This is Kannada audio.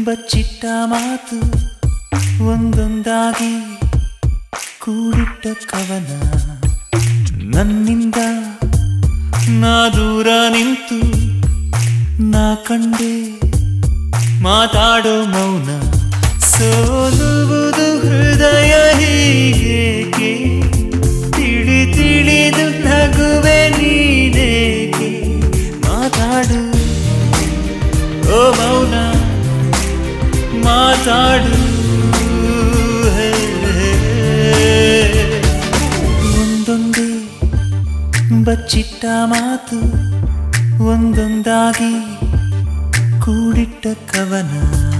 ಬಚ್ಚಿಟ್ಟ ಮಾತು ಒಂದೊಂದಾಗಿ ಕೂಡಿಟ್ಟ ಕವನ ನನ್ನಿಂದ ನಾ ದೂರ ನಿಂತು ನಾ ಕಂಡೆ ಮಾತಾಡೋ ಮೌನ ಸೋಲುವುದು ಹೃದಯ ಹೀಗೇಕೆ ತಿಳಿ ತಿಳಿದು ನಗುವೆ ನೀನೇಕೆ ಮಾತಾಡು ಓ ಮೌನ ಮಾತಾಡು ಹೇ. ಒಂದೊಂದೇ ಬಚ್ಚಿಟ್ಟ ಮಾತು ಒಂದೊಂದಾಗಿ ಕೂಡಿಟ್ಟ ಕವನ